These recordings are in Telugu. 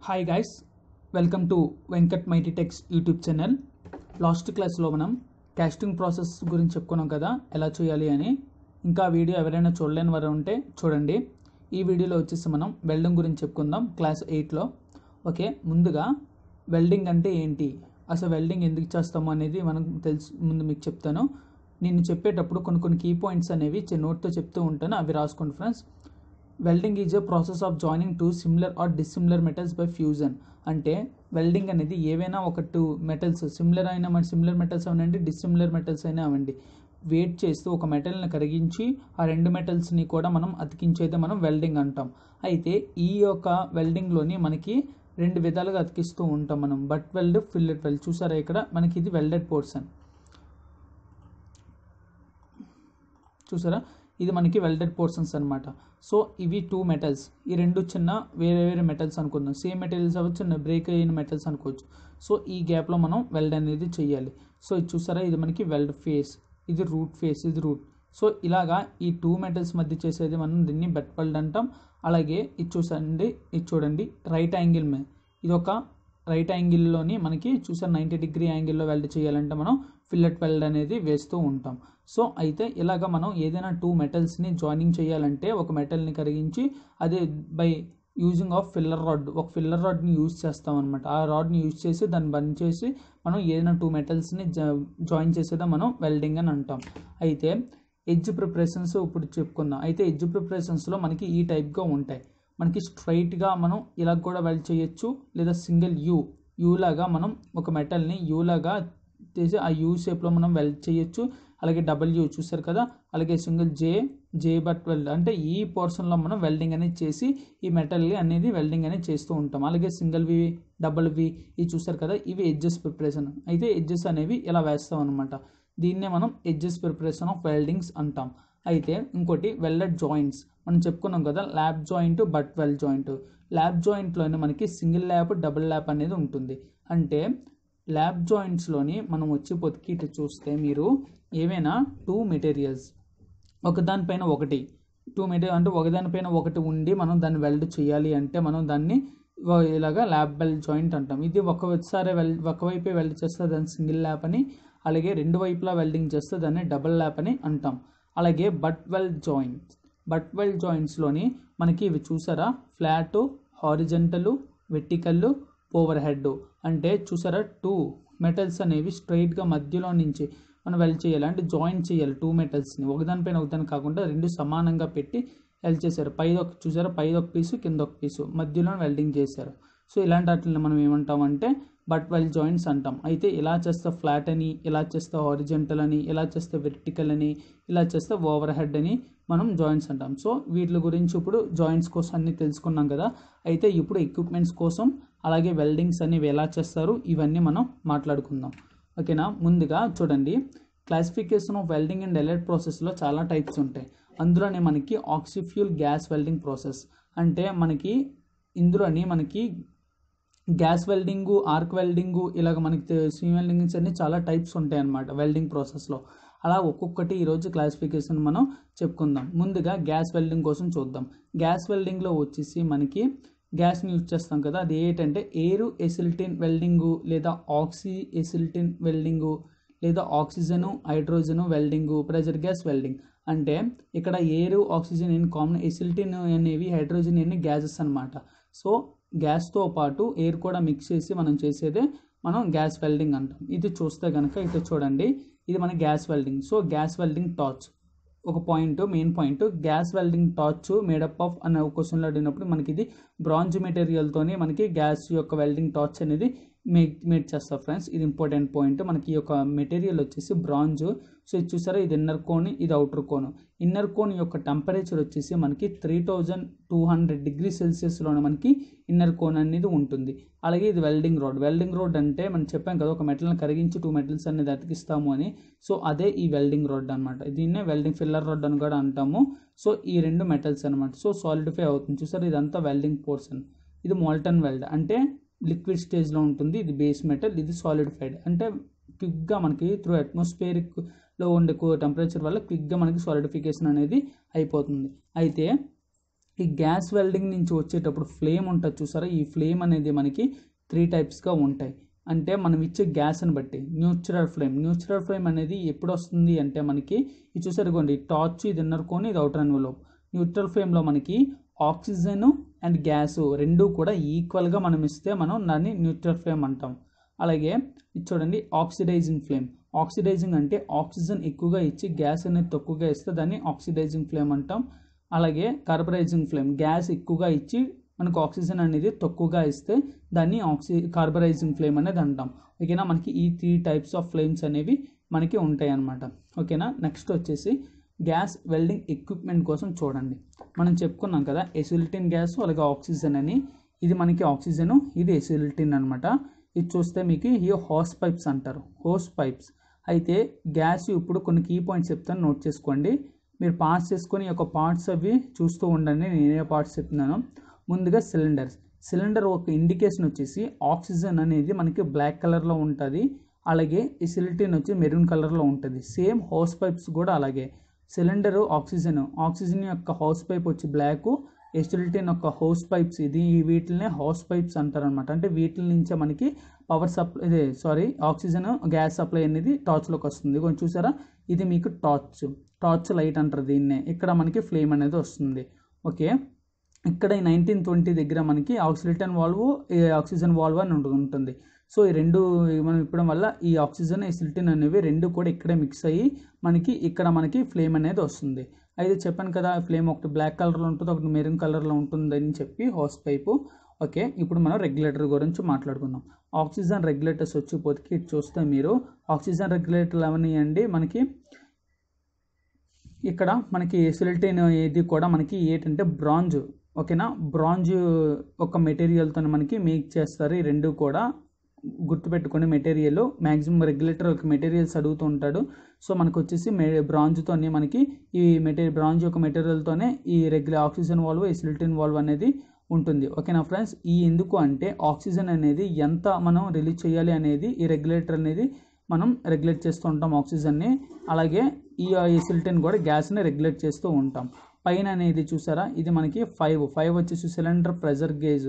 hi guys welcome to Venkat mighty techs YouTube channel last క్లాస్లో మనం కాస్టింగ్ ప్రాసెస్ గురించి చెప్పుకున్నాం కదా ఎలా చేయాలి అని ఇంకా ఆ వీడియో ఎవరైనా చూడలేని వారు ఉంటే చూడండి ఈ వీడియోలో వచ్చేసి మనం వెల్డింగ్ గురించి చెప్పుకుందాం క్లాస్ ఎయిట్లో ఓకే ముందుగా వెల్డింగ్ అంటే ఏంటి అసలు వెల్డింగ్ ఎందుకు చేస్తాము అనేది మనం తెలుసు ముందు మీకు చెప్తాను నేను చెప్పేటప్పుడు కొన్ని కొన్ని కీ పాయింట్స్ అనేవి నోట్తో చెప్తూ ఉంటాను అవి రాసుకోండి friends welding is a process of joining two similar or dissimilar metals by fusion అంటే వెల్డింగ్ అనేది ఏవైనా ఒక టూ మెటల్స్ సిమిలర్ అయిన సిమిలర్ మెటల్స్ అవనండి డిసిమిలర్ మెటల్స్ అయినా అవండి వెయిట్ చేస్తూ ఒక మెటల్ని కరిగించి ఆ రెండు మెటల్స్ని కూడా మనం అతికించేది మనం వెల్డింగ్ అంటాం అయితే ఈ యొక్క వెల్డింగ్లోని మనకి రెండు విధాలుగా అతికిస్తూ ఉంటాం మనం బట్ వెల్డ్ ఫిల్లెట్ వెల్డ్ చూసారా ఇక్కడ మనకి ఇది వెల్డెడ్ పోర్షన్ చూసారా ఇది మనకి వెల్డెడ్ పోర్షన్స్ అనమాట సో ఇవి టూ మెటల్స్ ఈ రెండు చిన్న వేరే వేరే మెటల్స్ అనుకుందాం సేమ్ మెటీరియల్స్ అవ్వచ్చు చిన్న బ్రేక్ అయిన మెటల్స్ అనుకోవచ్చు సో ఈ గ్యాప్లో మనం వెల్డ్ అనేది చేయాలి సో ఇది చూసారా ఇది మనకి వెల్డ్ ఫేస్ ఇది రూట్ ఫేస్ ఇది రూట్ సో ఇలాగా ఈ టూ మెటల్స్ మధ్య చేసేది మనం దీన్ని బెట్ వెల్డ్ అంటాం అలాగే ఇది చూసండి ఇది చూడండి రైట్ యాంగిల్ మీద ఇది ఒక రైట్ యాంగిల్లోని మనకి చూసారు నైంటీ డిగ్రీ యాంగిల్లో వెల్డ్ చేయాలంటే మనం ఫిల్లెట్ వెల్డ్ అనేది వేస్తూ ఉంటాం సో అయితే ఇలాగ మనం ఏదైనా టూ మెటల్స్ని జాయినింగ్ చేయాలంటే ఒక మెటల్ని కరిగించి అదే by using of filler rod ఒక ఫిల్లర్ రాడ్ని యూజ్ చేస్తాం అనమాట ఆ రాడ్ని యూజ్ చేసి దాన్ని బంద్ చేసి మనం ఏదైనా టూ మెటల్స్ని జాయిన్ చేసేదా మనం వెల్డింగ్ అని అంటాం అయితే ఎడ్జ్ ప్రిపరేషన్స్ ఇప్పుడు చెప్పుకుందాం అయితే ఎడ్జ్ ప్రిపరేషన్స్లో మనకి ఈ టైప్గా ఉంటాయి మనకి స్ట్రైట్గా మనం ఇలా కూడా వెల్డ్ చేయొచ్చు లేదా సింగిల్ యూ యూ లాగా మనం ఒక మెటల్ని యూ లాగా చేసి ఆ యూ షేప్లో మనం వెల్డ్ చేయొచ్చు అలాగే డబల్యూ చూసారు కదా అలాగే single J J but weld అంటే ఈ పోర్షన్లో మనం వెల్డింగ్ అనేది చేసి ఈ మెటల్ అనేది వెల్డింగ్ అనేది చేస్తూ ఉంటాం అలాగే సింగిల్ వి డబల్ వి ఇవి చూసారు కదా ఇవి ఎడ్జెస్ ప్రిపరేషన్ అయితే ఎడ్జెస్ అనేవి ఇలా వేస్తాం అనమాట దీన్నే మనం ఎడ్జెస్ ప్రిపరేషన్ ఆఫ్ వెల్డింగ్స్ అంటాం అయితే ఇంకోటి వెల్డెడ్ జాయింట్స్ మనం చెప్పుకున్నాం కదా lap joint butt weld joint lap జాయింట్లోనే మనకి సింగిల్ ల్యాప్ డబుల్ ల్యాప్ అనేది ఉంటుంది అంటే ల్యాబ్ జాయింట్స్లోని మనం వచ్చి పొతికి ఇటు చూస్తే మీరు ఏవైనా టూ మెటీరియల్స్ ఒకదానిపైన ఒకటి టూ మెటీరియల్ అంటే ఒకదానిపైన ఒకటి ఉండి మనం దాన్ని వెల్డ్ చేయాలి అంటే మనం దాన్ని ఇలాగా ల్యాబ్ వెల్డ్ జాయింట్ అంటాం ఇది ఒకసారి వెల్ ఒకవైపే వెల్డ్ చేస్తే దాన్ని సింగిల్ ల్యాప్ అని అలాగే రెండు వైపులా వెల్డింగ్ చేస్తే దాన్ని డబుల్ ల్యాప్ అని అంటాం అలాగే butt weld joints butt weld జాయింట్స్లోని మనకి ఇవి చూసారా flat horizontal vertical overhead అంటే చూసారా టూ మెటల్స్ అనేవి స్ట్రైట్గా మధ్యలో నుంచి మనం వెల్ చేయాలి అంటే జాయిన్ చేయాలి టూ మెటల్స్ని ఒకదానిపైన ఒకదాని కాకుండా రెండు సమానంగా పెట్టి వెల్ చేశారు పైది ఒక చూసారా పైది ఒక పీసు కింద ఒక పీసు మధ్యలో వెల్డింగ్ చేశారు సో ఇలాంటి వాటిని మనం ఏమంటామంటే బట్ వెల్ జాయింట్స్ అంటాం అయితే ఇలా చేస్తే ఫ్లాట్ అని ఇలా చేస్తే హారిజెంటల్ అని ఇలా చేస్తే వెర్టికల్ అని ఇలా చేస్తే ఓవర్ హెడ్ అని మనం జాయింట్స్ అంటాం సో వీటి గురించి ఇప్పుడు జాయింట్స్ కోసం అన్ని తెలుసుకున్నాం కదా అయితే ఇప్పుడు ఎక్విప్మెంట్స్ కోసం అలాగే వెల్డింగ్స్ అనేవి ఎలా చేస్తారు ఇవన్నీ మనం మాట్లాడుకుందాం ఓకేనా ముందుగా చూడండి classification of welding and allied ప్రాసెస్లో చాలా టైప్స్ ఉంటాయి అందులోనే మనకి ఆక్సిఫ్యూల్ గ్యాస్ వెల్డింగ్ ప్రాసెస్ అంటే మనకి ఇందులోని మనకి గ్యాస్ వెల్డింగు ఆర్క్ వెల్డింగు ఇలాగ మనకి స్వీమ్ వెల్డింగ్స్ అన్ని చాలా టైప్స్ ఉంటాయి అన్నమాట వెల్డింగ్ ప్రాసెస్లో అలా ఒక్కొక్కటి ఈరోజు క్లాసిఫికేషన్ మనం చెప్పుకుందాం ముందుగా గ్యాస్ వెల్డింగ్ కోసం చూద్దాం గ్యాస్ వెల్డింగ్లో వచ్చేసి మనకి గ్యాస్ని యూజ్ చేస్తాం కదా అది ఏంటంటే ఎయిర్ ఎసిల్టిన్ వెల్డింగు లేదా ఆక్సి ఎసిల్టిన్ వెల్డింగు లేదా oxygen hydrogen welding pressure gas welding అంటే ఇక్కడ air oxygen in common acetylene అనేవి హైడ్రోజన్ అన్ని గ్యాసెస్ అనమాట సో గ్యాస్తో పాటు ఎయిర్ కూడా మిక్స్ చేసి మనం చేసేదే మనం గ్యాస్ వెల్డింగ్ అంటాం ఇది చూస్తే కనుక ఇటు చూడండి ఇది మన gas welding so gas welding torch ఒక point main point gas welding torch made up of అనే క్వశ్చన్లో అడిగినప్పుడు మనకి ఇది బ్రాంజ్ మెటీరియల్తోనే మనకి గ్యాస్ యొక్క వెల్డింగ్ టార్చ్ అనేది మేక్ మేడ్ చేస్తారు ఫ్రెండ్స్ ఇది ఇంపార్టెంట్ పాయింట్ మనకి ఈ యొక్క మెటీరియల్ వచ్చేసి బ్రాంజ్ సో ఇది చూసారా ఇది ఇన్నర్ కోన్ ఇది అవుటర్ కోన్ ఇన్నర్ కోన్ యొక్క టెంపరేచర్ వచ్చేసి మనకి three thousand two hundred degree సెల్సియస్లోనే మనకి ఇన్నర్ కోన్ అనేది ఉంటుంది అలాగే ఇది వెల్డింగ్ రోడ్ వెల్డింగ్ రోడ్ అంటే మనం చెప్పాం కదా ఒక మెటల్ని కరిగించి టూ మెటల్స్ అనేది అతికిస్తాము అని సో అదే ఈ వెల్డింగ్ రోడ్ అనమాట దీన్నే వెల్డింగ్ ఫిల్లర్ రోడ్ అని కూడా అంటాము సో ఈ రెండు మెటల్స్ అనమాట సో సాలిడిఫై అవుతుంది చూసారు ఇదంతా వెల్డింగ్ పోర్షన్ ఇది మోల్టన్ వెల్డ్ అంటే లిక్విడ్ స్టేజ్లో ఉంటుంది ఇది బేస్ మెటల్ ఇది సాలిడిఫైడ్ అంటే క్విక్గా మనకి త్రూ అట్మాస్ఫియరిక్లో ఉండే టెంపరేచర్ వల్ల క్విక్గా మనకి సాలిడిఫికేషన్ అనేది అయిపోతుంది అయితే ఈ గ్యాస్ వెల్డింగ్ నుంచి వచ్చేటప్పుడు ఫ్లేమ్ ఉంటుంది చూసారా ఈ ఫ్లేమ్ అనేది మనకి త్రీ టైప్స్గా ఉంటాయి అంటే మనం ఇచ్చే గ్యాస్ని బట్టి న్యూట్రల్ ఫ్లేమ్ న్యూట్రల్ ఫ్లేమ్ అనేది ఎప్పుడు వస్తుంది అంటే మనకి ఇది చూసారుకోండి టార్చ్ ఇది ఇన్నర్ కోన్ ఇది అవుటర్ ఎన్వలోప్ న్యూట్రల్ ఫ్లేమ్లో మనకి ఆక్సిజన్ అండ్ గ్యాస్ రెండు కూడా ఈక్వల్గా మనం ఇస్తే మనం దాన్ని న్యూట్రల్ ఫ్లేమ్ అంటాం అలాగే ఇది చూడండి ఆక్సిడైజింగ్ ఫ్లేమ్ ఆక్సిడైజింగ్ అంటే ఆక్సిజన్ ఎక్కువగా ఇచ్చి గ్యాస్ అనేది తక్కువగా ఇస్తే దాన్ని ఆక్సిడైజింగ్ ఫ్లేమ్ అంటాం అలాగే కార్బరైజింగ్ ఫ్లేమ్ గ్యాస్ ఎక్కువగా ఇచ్చి మనకు ఆక్సిజన్ అనేది తక్కువగా ఇస్తే దాన్ని ఆక్సి కార్బరైజింగ్ ఫ్లేమ్ అనేది అంటాం ఓకేనా మనకి ఈ త్రీ టైప్స్ ఆఫ్ ఫ్లేమ్స్ అనేవి మనకి ఉంటాయి అన్నమాట ఓకేనా నెక్స్ట్ వచ్చేసి గ్యాస్ వెల్డింగ్ ఎక్విప్మెంట్ కోసం చూడండి మనం చెప్పుకున్నాం కదా ఎసిలిటిన్ గ్యాస్ అలాగే ఆక్సిజన్ అని ఇది మనకి ఆక్సిజన్ ఇది ఎసిలిటిన్ అనమాట ఇది చూస్తే మీకు ఈ హోస్ పైప్స్ అంటారు హోస్ పైప్స్ అయితే గ్యాస్ ఇప్పుడు కొన్ని కీ పాయింట్స్ చెప్తాను నోట్ చేసుకోండి మీరు పార్ట్స్ చేసుకొని ఈ యొక్క పార్ట్స్ అవి చూస్తూ ఉండండి నేనే పార్ట్స్ చెప్తున్నాను ముందుగా సిలిండర్స్ సిలిండర్ ఒక ఇండికేషన్ వచ్చేసి ఆక్సిజన్ అనేది మనకి బ్లాక్ కలర్లో ఉంటుంది అలాగే ఈ సిలిటిన్ వచ్చి మెరూన్ కలర్లో ఉంటుంది సేమ్ హౌస్ పైప్స్ కూడా అలాగే సిలిండర్ ఆక్సిజన్ ఆక్సిజన్ యొక్క హౌస్ పైప్ వచ్చి బ్లాక్ ఎస్టిలిటిన్ యొక్క హౌస్ పైప్స్ ఇది ఈ వీటిని హౌస్ పైప్స్ అంటారు అనమాట అంటే వీటి నుంచే మనకి పవర్ సప్లై ఇదే సారీ ఆక్సిజన్ గ్యాస్ సప్లై అనేది టార్చ్లోకి వస్తుంది కొంచెం చూసారా ఇది మీకు టార్చ్ టార్చ్ లైట్ అంటారు దీన్నే ఇక్కడ మనకి ఫ్లేమ్ అనేది వస్తుంది ఓకే ఇక్కడ ఈ నైన్టీన్ ట్వంటీ దగ్గర మనకి ఆక్సిలిటన్ వాల్వ్ ఆక్సిజన్ వాల్వ్ అని ఉంటుంది ఉంటుంది సో ఈ రెండు మనం ఇప్పడం వల్ల ఈ ఆక్సిజన్ ఎసిలిటిన్ అనేవి రెండు కూడా ఇక్కడే మిక్స్ అయ్యి మనకి ఇక్కడ మనకి ఫ్లేమ్ అనేది వస్తుంది అయితే చెప్పాను కదా ఫ్లేమ్ ఒకటి బ్లాక్ కలర్లో ఉంటుంది ఒకటి మెరూన్ కలర్లో ఉంటుంది అని చెప్పి హౌస్ పైపు ఓకే ఇప్పుడు మనం రెగ్యులేటర్ గురించి మాట్లాడుకుందాం ఆక్సిజన్ రెగ్యులేటర్స్ వచ్చిపోతే చూస్తే మీరు ఆక్సిజన్ రెగ్యులేటర్లు అవనియండి మనకి ఇక్కడ మనకి ఎసిలిటిన్ ఇది కూడా మనకి ఏంటంటే బ్రాంజ్ ఓకేనా బ్రాంజ్ ఒక మెటీరియల్తో మనకి మేక్ చేస్తారు ఈ రెండు కూడా గుర్తుపెట్టుకునే మెటీరియల్ మ్యాక్సిమం రెగ్యులేటర్ ఒక మెటీరియల్స్ అడుగుతూ ఉంటాడు సో మనకు వచ్చేసి మే బ్రాంజ్తోనే మనకి ఈ మెటీరియల్ బ్రాంజ్ యొక్క మెటీరియల్తోనే ఈ regular oxygen valve acetylene valve అనేది ఉంటుంది ఓకేనా ఫ్రెండ్స్ ఈ ఎందుకు అంటే ఆక్సిజన్ అనేది ఎంత మనం రిలీజ్ చేయాలి అనేది ఈ రెగ్యులేటర్ అనేది మనం రెగ్యులేట్ చేస్తూ ఉంటాం ఆక్సిజన్ని అలాగే ఈ ఎసిలిటిన్ కూడా గ్యాస్ని రెగ్యులేట్ చేస్తూ ఉంటాం పైన అనేది చూసారా ఇది మనకి ఫైవ్ ఫైవ్ వచ్చేసి సిలిండర్ ప్రెజర్ గేజ్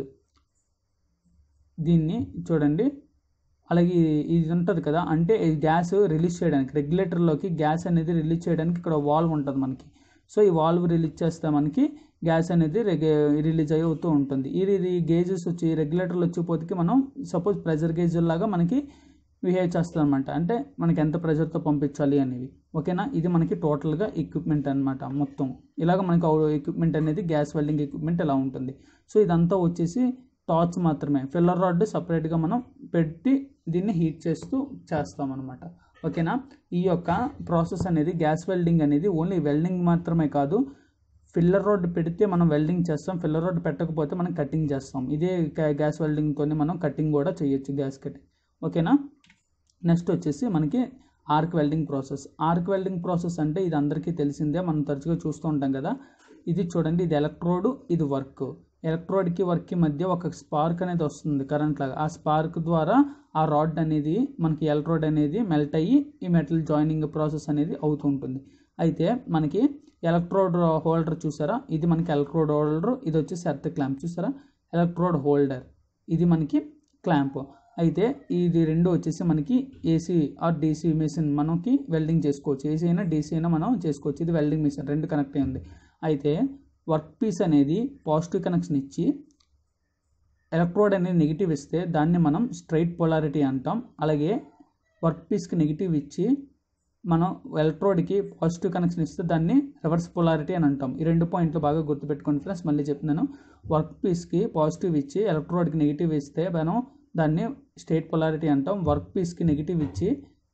దీన్ని చూడండి అలాగే ఇది ఉంటుంది కదా అంటే ఈ గ్యాస్ రిలీజ్ చేయడానికి రెగ్యులేటర్లోకి గ్యాస్ అనేది రిలీజ్ చేయడానికి ఇక్కడ వాల్వ్ ఉంటుంది మనకి సో ఈ వాల్వ్ రిలీజ్ చేస్తే మనకి గ్యాస్ అనేది రిలీజ్ అవుతూ ఉంటుంది ఇది ఇది గేజెస్ వచ్చి రెగ్యులేటర్లు వచ్చిపోతే మనం సపోజ్ ప్రెజర్ గేజ్ లాగా మనకి బిహేవ్ చేస్తుంది అనమాట అంటే మనకి ఎంత ప్రెజర్తో పంపించాలి అనేవి ఓకేనా ఇది మనకి టోటల్గా ఎక్విప్మెంట్ అనమాట మొత్తం ఇలాగ మనకి ఎక్విప్మెంట్ అనేది గ్యాస్ వెల్డింగ్ ఎక్విప్మెంట్ ఇలా ఉంటుంది సో ఇదంతా వచ్చేసి టార్చ్ మాత్రమే ఫిల్లర్ రాడ్ సపరేట్గా మనం పెట్టి దీన్ని హీట్ చేస్తూ చేస్తామన్నమాట ఓకేనా ఈ యొక్క ప్రాసెస్ అనేది గ్యాస్ వెల్డింగ్ అనేది ఓన్లీ వెల్డింగ్ మాత్రమే కాదు ఫిల్లర్ రాడ్ పెడితే మనం వెల్డింగ్ చేస్తాం ఫిల్లర్ రాడ్ పెట్టకపోతే మనం కటింగ్ చేస్తాం ఇదే గ్యాస్ వెల్డింగ్తో మనం కటింగ్ కూడా చేయొచ్చు గ్యాస్ కటింగ్ ఓకేనా నెక్స్ట్ వచ్చేసి మనకి arc welding process arc welding process అంటే ఇది అందరికీ తెలిసిందే మనం తరచుగా చూస్తూ ఉంటాం కదా ఇది చూడండి ఇది ఎలక్ట్రోడ్ ఇది వర్క్ ఎలక్ట్రోడ్కి వర్క్కి మధ్య ఒక స్పార్క్ అనేది వస్తుంది కరెంట్ లాగా ఆ స్పార్క్ ద్వారా ఆ రాడ్ అనేది మనకి ఎలక్ట్రోడ్ అనేది మెల్ట్ అయ్యి ఈ మెటల్ జాయినింగ్ ప్రాసెస్ అనేది అవుతూ ఉంటుంది అయితే మనకి ఎలక్ట్రోడ్ హోల్డర్ చూసారా ఇది మనకి ఎలక్ట్రోడ్ హోల్డర్ ఇది వచ్చేసి ఎర్త్ క్లాంప్ చూసారా ఎలక్ట్రోడ్ హోల్డర్ ఇది మనకి క్లాంప్ అయితే ఇది రెండు వచ్చేసి మనకి ఏసీ ఆర్ డీసీ మిషన్ మనకి వెల్డింగ్ చేసుకోవచ్చు ఏసీ అయినా డీసీ అయినా మనం చేసుకోవచ్చు ఇది వెల్డింగ్ మిషన్ రెండు కనెక్ట్ అయి ఉంది అయితే వర్క్ పీస్ అనేది పాజిటివ్ కనెక్షన్ ఇచ్చి ఎలక్ట్రోడ్ అనేది నెగిటివ్ ఇస్తే దాన్ని మనం స్ట్రైట్ పొలారిటీ అంటాం అలాగే వర్క్ పీస్కి నెగిటివ్ ఇచ్చి మనం ఎలక్ట్రోడ్కి పాజిటివ్ కనెక్షన్ ఇస్తే దాన్ని రివర్స్ పొలారిటీ అని అంటాం ఈ రెండు పాయింట్లు బాగా గుర్తుపెట్టుకోండి ఫ్రెండ్స్ మళ్ళీ చెప్తున్నాను వర్క్ పీస్కి పాజిటివ్ ఇచ్చి ఎలక్ట్రోడ్కి నెగిటివ్ ఇస్తే మనం దాన్ని స్టేట్ పొలారిటీ అంటాం వర్క్ పీస్కి నెగిటివ్ ఇచ్చి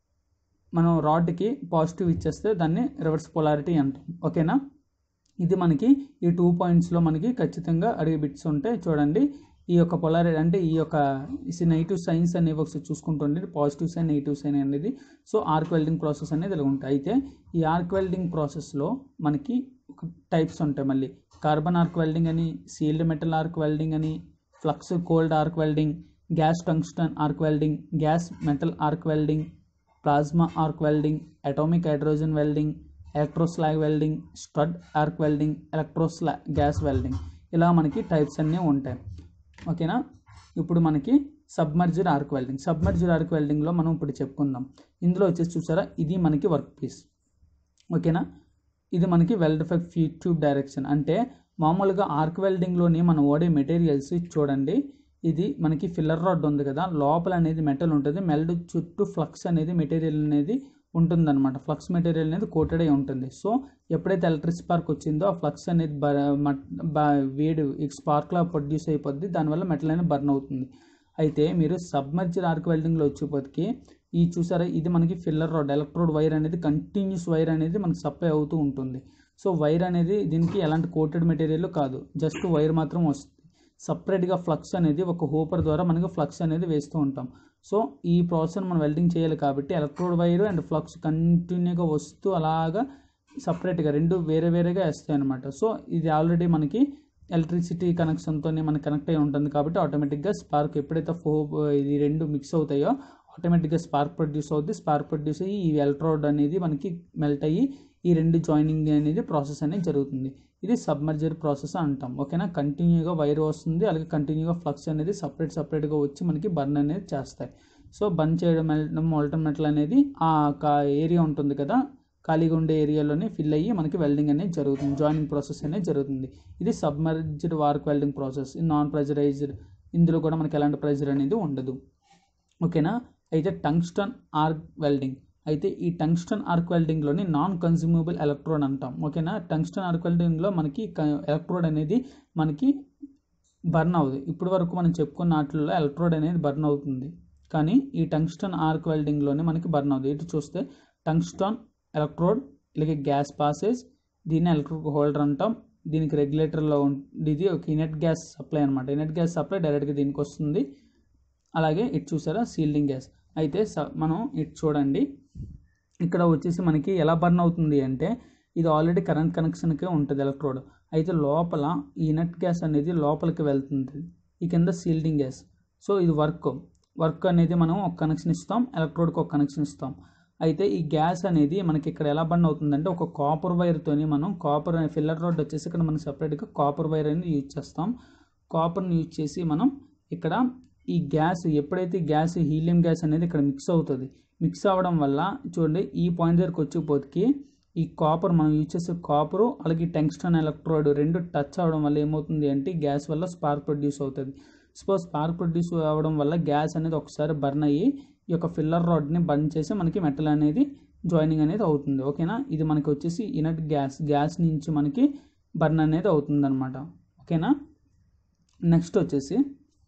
మనం రాడ్కి పాజిటివ్ ఇచ్చేస్తే దాన్ని రివర్స్ పొలారిటీ అంటాం ఓకేనా ఇది మనకి ఈ టూ పాయింట్స్లో మనకి ఖచ్చితంగా అడిగే బిట్స్ ఉంటాయి చూడండి ఈ యొక్క పొలారిటీ అంటే ఈ యొక్క నెగిటివ్ సైన్స్ అనేవి ఒకసారి చూసుకుంటుండే పాజిటివ్ సైన్ నెగిటివ్ సైన్ అనేది సో ఆర్క్ వెల్డింగ్ ప్రాసెస్ అనేది ఇలా ఉంటాయి అయితే ఈ ఆర్క్ వెల్డింగ్ ప్రాసెస్లో మనకి ఒక టైప్స్ ఉంటాయి మళ్ళీ కార్బన్ ఆర్క్ వెల్డింగ్ అని సీల్డ్ మెటల్ ఆర్క్ వెల్డింగ్ అని flux cored arc welding gas tungsten arc welding gas metal arc welding plasma arc welding atomic hydrogen welding electroslag welding stud arc welding electroslag gas welding ఇలా మనకి టైప్స్ అన్నీ ఉంటాయి ఓకేనా ఇప్పుడు మనకి submerged arc welding submerged arc వెల్డింగ్లో మనం ఇప్పుడు చెప్పుకుందాం ఇందులో వచ్చేసి చూసారా ఇది మనకి వర్క్ పీస్ ఓకేనా ఇది మనకి weld effect feed tube direction అంటే మామూలుగా ఆర్క్ వెల్డింగ్లోని మనం వాడే మెటీరియల్స్ చూడండి ఇది మనకి ఫిల్లర్ రాడ్ ఉంది కదా లోపల అనేది మెటల్ ఉంటుంది మెల్డ్ చుట్టూ ఫ్లక్స్ అనేది మెటీరియల్ అనేది ఉంటుందన్నమాట ఫ్లక్స్ మెటీరియల్ అనేది కోటెడ్ అయి ఉంటుంది సో ఎప్పుడైతే ఎలక్ట్రిక్ స్పార్క్ వచ్చిందో ఆ ఫ్లక్స్ అనేది బ మట్- బ- వేడి ఈ స్పార్క్లా ప్రొడ్యూస్ అయిపోద్ది దానివల్ల మెటల్ అనేది బర్న్ అవుతుంది అయితే మీరు సబ్మర్జ్డ్ ఆర్క్ వెల్డింగ్లో వచ్చేప్పటికి ఈ చూసారా ఇది మనకి ఫిల్లర్ రాడ్ ఎలక్ట్రోడ్ వైర్ అనేది కంటిన్యూస్ వైర్ అనేది మనకి సప్లై అవుతూ ఉంటుంది సో వైర్ అనేది దీనికి ఎలాంటి కోటెడ్ మెటీరియల్ కాదు జస్ట్ వైర్ మాత్రం వస్తుంది సపరేట్గా ఫ్లక్స్ అనేది ఒక హోపర్ ద్వారా మనకి ఫ్లక్స్ అనేది వేస్తూ ఉంటాం సో ఈ ప్రాసెస్ మనం వెల్డింగ్ చేయాలి కాబట్టి ఎలక్ట్రోడ్ వైర్ అండ్ ఫ్లక్స్ కంటిన్యూగా వస్తూ అలాగా సపరేట్గా రెండు వేరే వేరేగా వేస్తాయి అనమాట సో ఇది ఆల్రెడీ మనకి ఎలక్ట్రిసిటీ కనెక్షన్తో మనకి కనెక్ట్ అయి ఉంటుంది కాబట్టి ఆటోమేటిక్గా స్పార్క్ ఎప్పుడైతే ఫో ఇది రెండు మిక్స్ అవుతాయో ఆటోమేటిక్గా స్పార్క్ ప్రొడ్యూస్ అవుద్ది స్పార్క్ ప్రొడ్యూస్ అయ్యి ఈ ఎలక్ట్రోడ్ అనేది మనకి మెల్ట్ అయ్యి ఈ రెండు జాయినింగ్ అనేది ప్రాసెస్ అనేది జరుగుతుంది ఇది సబ్మర్జర్ ప్రాసెస్ అంటాం ఓకేనా కంటిన్యూగా వైర్ వస్తుంది అలాగే కంటిన్యూగా ఫ్లక్స్ అనేది సపరేట్ సపరేట్గా వచ్చి మనకి బర్న్ అనేది చేస్తాయి సో బర్న్ చేయడం వెళ్ళడం మోల్టన్ మెటల్ అనేది ఆ ఏరియా ఉంటుంది కదా ఖాళీగా ఉండే ఏరియాలోనే ఫిల్ అయ్యి మనకి వెల్డింగ్ అనేది జరుగుతుంది జాయినింగ్ ప్రాసెస్ అనేది జరుగుతుంది ఇది submerged arc welding process non pressurized ఇందులో కూడా మనకి ఎలాంటి ప్రెజర్ అనేది ఉండదు ఓకేనా అయితే టంగ్స్టన్ ఆర్క్ వెల్డింగ్ అయితే ఈ టంగ్స్టన్ ఆర్క్ వెల్డింగ్లోని నాన్ కన్జ్యూమబుల్ ఎలక్ట్రోడ్ అంటాం ఓకేనా టంగ్స్టన్ ఆర్క్ వెల్డింగ్లో మనకి ఎలక్ట్రోడ్ అనేది మనకి బర్న్ అవ్వదు ఇప్పటి వరకు మనం చెప్పుకున్న వాటిల్లో ఎలక్ట్రోడ్ అనేది బర్న్ అవుతుంది కానీ ఈ టంగ్స్టన్ ఆర్క్ వెల్డింగ్లోనే మనకి బర్న్ అవుతుంది ఇటు చూస్తే టంగ్స్టన్ ఎలక్ట్రోడ్ ఇలాగే గ్యాస్ పాసేజ్ దీన్ని ఎలక్ట్రిక్ హోల్డర్ అంటాం దీనికి రెగ్యులేటర్లో ఇది ఒక ఇనెట్ గ్యాస్ సప్లై అనమాట ఇనెట్ గ్యాస్ సప్లై డైరెక్ట్గా దీనికి వస్తుంది అలాగే ఇటు చూసారా సీల్డింగ్ గ్యాస్ అయితే స- మనం ఇటు చూడండి ఇక్కడ వచ్చేసి మనకి ఎలా బర్న్ అవుతుంది అంటే ఇది ఆల్రెడీ కరెంట్ కనెక్షన్కే ఉంటుంది ఎలక్ట్రోడ్ అయితే లోపల ఈ నట్ గ్యాస్ అనేది లోపలికి వెళ్తుంది ఈ కింద సీల్డింగ్ గ్యాస్ సో ఇది వర్క్ వర్క్ అనేది మనం ఒక కనెక్షన్ ఇస్తాం ఎలక్ట్రోడ్కి ఒక కనెక్షన్ ఇస్తాం అయితే ఈ గ్యాస్ అనేది మనకి ఇక్కడ ఎలా బర్న్ అవుతుందంటే ఒక కాపర్ వైర్తోని మనం కాపర్ ఫిల్లర్ రోడ్ వచ్చేసి ఇక్కడ మనం సపరేట్గా కాపర్ వైర్ అనేది యూజ్ చేస్తాం కాపర్ని యూజ్ చేసి మనం ఇక్కడ ఈ గ్యాస్ ఎప్పుడైతే గ్యాస్ హీలియం గ్యాస్ అనేది ఇక్కడ మిక్స్ అవుతుంది మిక్స్ అవ్వడం వల్ల చూడండి ఈ పాయింట్ దగ్గరకు వచ్చేపోతికి ఈ కాపర్ మనం యూజ్ చేసే కాపరు అలాగే టెంగ్స్టన్ ఎలక్ట్రోడ్ రెండు టచ్ అవ్వడం వల్ల ఏమవుతుంది అంటే గ్యాస్ వల్ల స్పార్క్ ప్రొడ్యూస్ అవుతుంది సపోజ్ స్పార్క్ ప్రొడ్యూస్ అవ్వడం వల్ల గ్యాస్ అనేది ఒకసారి బర్న్ అయ్యి ఈ యొక్క ఫిల్లర్ రాడ్ని బర్న్ చేసి మనకి మెటల్ అనేది జాయినింగ్ అనేది అవుతుంది ఓకేనా ఇది మనకి వచ్చేసి ఇనట్ గ్యాస్ గ్యాస్ నుంచి మనకి బర్న్ అనేది అవుతుంది అనమాట ఓకేనా నెక్స్ట్ వచ్చేసి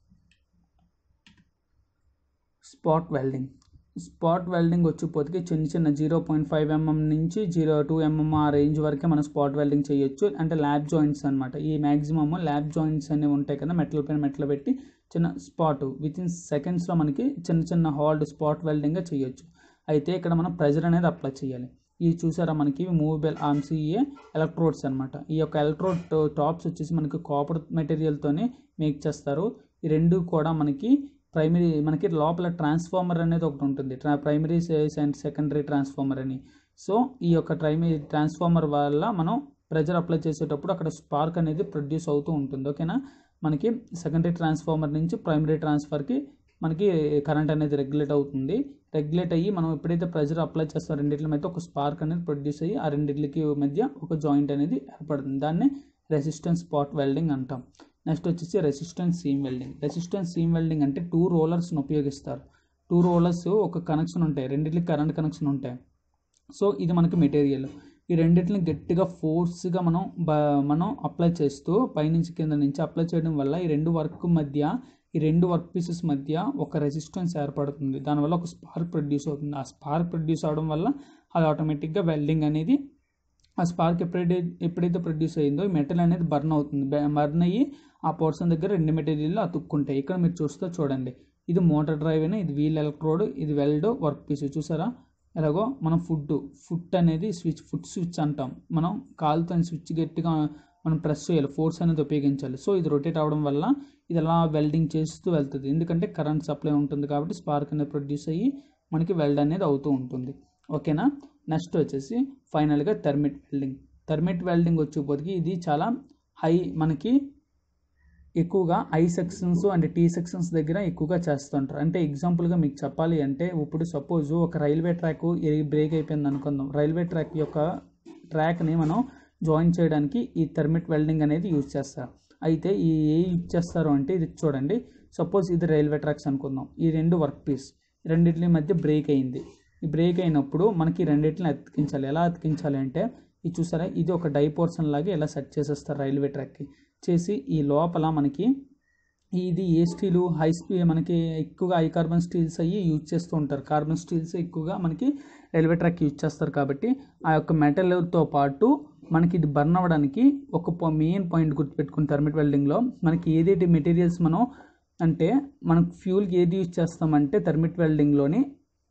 స్పాట్ వెల్డింగ్ స్పాట్ వెల్డింగ్ వచ్చేపోతే చిన్న చిన్న జీరో పాయింట్ ఫైవ్ ఎంఎం నుంచి జీరో టూ ఎంఎం ఆ రేంజ్ వరకే మనం స్పాట్ వెల్డింగ్ చేయొచ్చు అంటే ల్యాబ్ జాయింట్స్ అనమాట ఈ మ్యాక్సిమమ్ ల్యాబ్ జాయింట్స్ అనేవి ఉంటాయి కదా మెటల్ పైన మెటల్ పెట్టి చిన్న స్పాట్ విత్ ఇన్ సెకండ్స్లో మనకి చిన్న చిన్న హాల్డ్ స్పాట్ వెల్డింగ్గా చేయొచ్చు అయితే ఇక్కడ మనం ప్రెజర్ అనేది అప్లై చేయాలి ఇది చూసారా మనకి మూవబుల్ ఆర్మ్స్ ఇయే ఎలక్ట్రోడ్స్ అనమాట ఈ యొక్క ఎలక్ట్రోడ్ టాప్స్ వచ్చేసి మనకి కాపర్ మెటీరియల్తోనే మేక్ చేస్తారు ఈ రెండు కూడా మనకి ప్రైమరీ మనకి లోపల ట్రాన్స్ఫార్మర్ అనేది ఒకటి ఉంటుంది ట్రా ప్రైమరీ అండ్ సెకండరీ ట్రాన్స్ఫార్మర్ అని సో ఈ యొక్క ప్రైమరీ ట్రాన్స్ఫార్మర్ వల్ల మనం ప్రెజర్ అప్లై చేసేటప్పుడు అక్కడ స్పార్క్ అనేది ప్రొడ్యూస్ అవుతూ ఉంటుంది ఓకేనా మనకి సెకండరీ ట్రాన్స్ఫార్మర్ నుంచి ప్రైమరీ ట్రాన్స్ఫర్కి మనకి కరెంట్ అనేది రెగ్యులేట్ అవుతుంది రెగ్యులేట్ అయ్యి మనం ఎప్పుడైతే ప్రెజర్ అప్లై చేస్తాం రెండింటి మధ్య ఒక స్పార్క్ అనేది ప్రొడ్యూస్ అయ్యి ఆ రెండింటికి మధ్య ఒక జాయింట్ అనేది ఏర్పడుతుంది దాన్ని రెసిస్టెన్స్ స్పాట్ వెల్డింగ్ అంటాం నెక్స్ట్ వచ్చేసి resistance seam welding resistance seam welding అంటే టూ రోలర్స్ని ఉపయోగిస్తారు టూ రోలర్స్ ఒక కనెక్షన్ ఉంటాయి రెండింటికి కరెంట్ కనెక్షన్ ఉంటాయి సో ఇది మనకి మెటీరియల్ ఈ రెండింటిని గట్టిగా ఫోర్స్గా మనం బ మనం అప్లై చేస్తూ పైనుంచి కింద నుంచి అప్లై చేయడం వల్ల ఈ రెండు వర్క్ మధ్య ఈ రెండు వర్క్ పీసెస్ మధ్య ఒక రెసిస్టెన్స్ ఏర్పడుతుంది దానివల్ల ఒక స్పార్క్ ప్రొడ్యూస్ అవుతుంది ఆ స్పార్క్ ప్రొడ్యూస్ అవడం వల్ల అది ఆటోమేటిక్గా వెల్డింగ్ అనేది ఆ స్పార్క్ ఎప్పుడైతే ఎప్పుడైతే ప్రొడ్యూస్ అయ్యిందో ఈ మెటల్ అనేది బర్న్ అవుతుంది బర్న్ అయ్యి ఆ పోర్షన్ దగ్గర రెండు మెటీరియల్ అతుక్కుంటాయి ఇక్కడ మీరు చూస్తే చూడండి ఇది మోటార్ డ్రైవ్ అయినా ఇది వీల్ ఎలక్ట్రోడ్ ఇది వెల్డ్ వర్క్ పీస్ చూసారా ఎలాగో మనం ఫుడ్ ఫుట్ అనేది స్విచ్ ఫుట్ స్విచ్ అంటాం మనం కాలుతో స్విచ్ గట్టిగా మనం ప్రెస్ చేయాలి ఫోర్స్ అనేది ఉపయోగించాలి సో ఇది రొటేట్ అవ్వడం వల్ల ఇది అలా వెల్డింగ్ చేస్తూ వెళ్తుంది ఎందుకంటే కరెంట్ సప్లై ఉంటుంది కాబట్టి స్పార్క్ అనేది ప్రొడ్యూస్ అయ్యి మనకి వెల్డ్ అనేది అవుతూ ఉంటుంది ఓకేనా నెక్స్ట్ వచ్చేసి ఫైనల్గా థర్మిట్ వెల్డింగ్ థర్మిట్ వెల్డింగ్ వచ్చేపోతికి ఇది చాలా హై మనకి ఎక్కువగా I sections and T sections దగ్గర ఎక్కువగా చేస్తుంటారు అంటే ఎగ్జాంపుల్గా మీకు చెప్పాలి అంటే ఇప్పుడు సపోజ్ ఒక రైల్వే ట్రాక్ బ్రేక్ అయిపోయింది అనుకుందాం రైల్వే ట్రాక్ యొక్క ట్రాక్ని మనం జాయిన్ చేయడానికి ఈ థర్మిట్ వెల్డింగ్ అనేది యూజ్ చేస్తారు అయితే ఈ ఏ యూజ్ చేస్తారు అంటే ఇది చూడండి సపోజ్ ఇది రైల్వే ట్రాక్స్ అనుకుందాం ఈ రెండు వర్క్ పీస్ రెండింటి మధ్య బ్రేక్ అయింది ఈ బ్రేక్ అయినప్పుడు మనకి రెండింటిని అతికించాలి ఎలా అతికించాలి అంటే ఇది చూసారా ఇది ఒక డై పోర్షన్ లాగా ఇలా సెట్ చేసేస్తారు రైల్వే ట్రాక్కి చేసి ఈ లోపల మనకి ఇది ఏ స్టీలు హై స్పీ మనకి ఎక్కువగా హై కార్బన్ స్టీల్స్ అయ్యి యూజ్ చేస్తూ ఉంటారు కార్బన్ స్టీల్స్ ఎక్కువగా మనకి రైల్వే ట్రాక్ యూజ్ చేస్తారు కాబట్టి ఆ యొక్క మెటల్తో పాటు మనకి ఇది బర్న్ అవ్వడానికి ఒక మెయిన్ పాయింట్ గుర్తుపెట్టుకుని థర్మిట్ వెల్డింగ్లో మనకి ఏదేటి మెటీరియల్స్ మనం అంటే మనకు ఫ్యూల్కి ఏది యూజ్ చేస్తామంటే థర్మిట్ వెల్డింగ్లోని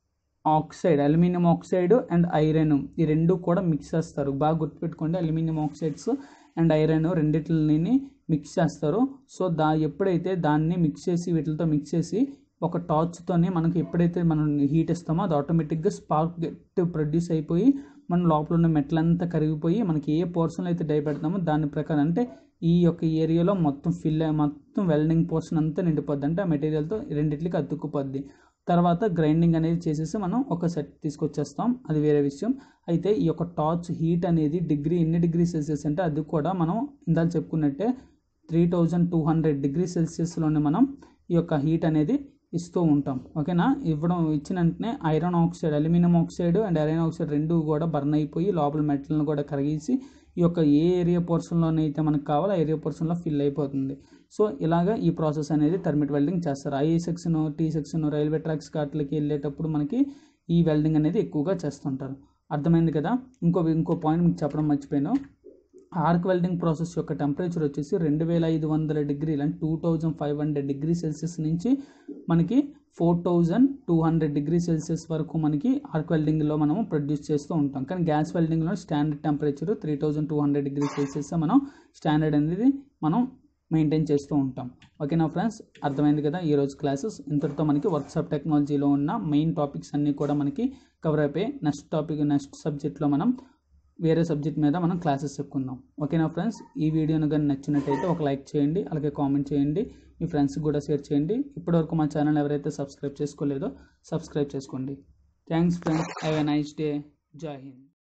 oxide aluminium oxide and iron ఈ రెండు కూడా మిక్స్ చేస్తారు బాగా గుర్తుపెట్టుకోండి అల్యూమినియం ఆక్సైడ్స్ అండ్ ఐరన్ రెండిటిని మిక్స్ చేస్తారు సో దా ఎప్పుడైతే దాన్ని మిక్స్ చేసి వీటితో మిక్స్ చేసి ఒక టార్చ్తోనే మనకి ఎప్పుడైతే మనం హీట్ ఇస్తామో అది ఆటోమేటిక్గా స్పార్క్ గెట్ ప్రొడ్యూస్ అయిపోయి మన లోపల ఉన్న మెట్లంతా కరిగిపోయి మనకి ఏ పోర్షన్లో అయితే డై పెడతామో దాని ప్రకారం అంటే ఈ యొక్క ఏరియాలో మొత్తం ఫిల్ మొత్తం వెల్డింగ్ పోర్షన్ అంతా నిండిపోద్ది అంటే ఆ మెటీరియల్తో రెండిట్లకి అతుక్కుపోద్ది తర్వాత గ్రైండింగ్ అనేది చేసేసి మనం ఒక సెట్ తీసుకొచ్చేస్తాం అది వేరే విషయం అయితే ఈ యొక్క టార్చ్ హీట్ అనేది డిగ్రీ ఎన్ని డిగ్రీ సెల్సియస్ అంటే అది కూడా మనం ఇందాక చెప్పుకున్నట్టే three thousand two hundred degree సెల్సియస్లోనే మనం ఈ యొక్క హీట్ అనేది ఇస్తూ ఉంటాం ఓకేనా ఇవ్వడం ఇచ్చిన వెంటనే iron oxide aluminium oxide and iron oxide రెండు కూడా బర్న్ అయిపోయి లోపల మెటల్ని కూడా కరిగేసి ఈ యొక్క ఏ ఏరియా పోర్షన్లోనైతే మనకు కావాలో ఆ ఏరియా పోర్షన్లో ఫిల్ అయిపోతుంది సో ఇలాగా ఈ ప్రాసెస్ అనేది థర్మిట్ వెల్డింగ్ చేస్తారు I section T section railway tracks కాట్లకి వెళ్ళేటప్పుడు మనకి ఈ వెల్డింగ్ అనేది ఎక్కువగా చేస్తుంటారు అర్థమైంది కదా ఇంకో ఇంకో పాయింట్ మీకు చెప్పడం మర్చిపోయాను ఆర్క్ వెల్డింగ్ ప్రాసెస్ యొక్క టెంపరేచర్ వచ్చేసి రెండు వేల ఐదు వందల డిగ్రీలు అంటే two thousand five hundred degree celsius నుంచి మనకి four thousand two hundred degree celsius వరకు మనకి ఆర్క్ వెల్డింగ్లో మనం ప్రొడ్యూస్ చేస్తూ ఉంటాం కానీ గ్యాస్ వెల్డింగ్లో standard temperature three thousand two hundred degree celsius మనం స్టాండర్డ్ అనేది మనం మెయింటైన్ చేస్తూ ఉంటాం ఓకేనా ఫ్రెండ్స్ అర్థమైంది కదా ఈరోజు క్లాసెస్ ఇంతటితో మనకి వర్క్షాప్ టెక్నాలజీలో ఉన్న మెయిన్ టాపిక్స్ అన్నీ కూడా మనకి కవర్ అయిపోయి నెక్స్ట్ టాపిక్ నెక్స్ట్ సబ్జెక్ట్లో మనం వేరే సబ్జెక్ట్ మీద మనం క్లాసెస్ చెప్పుకుందాం ఓకేనా ఫ్రెండ్స్ ఈ వీడియోను కానీ నచ్చినట్టయితే ఒక లైక్ చేయండి అలాగే కామెంట్ చేయండి మీ ఫ్రెండ్స్కి కూడా షేర్ చేయండి ఇప్పటివరకు మా ఛానల్ ఎవరైతే సబ్స్క్రైబ్ చేసుకోలేదో సబ్స్క్రైబ్ చేసుకోండి thanks friends have a nice day Jai Hind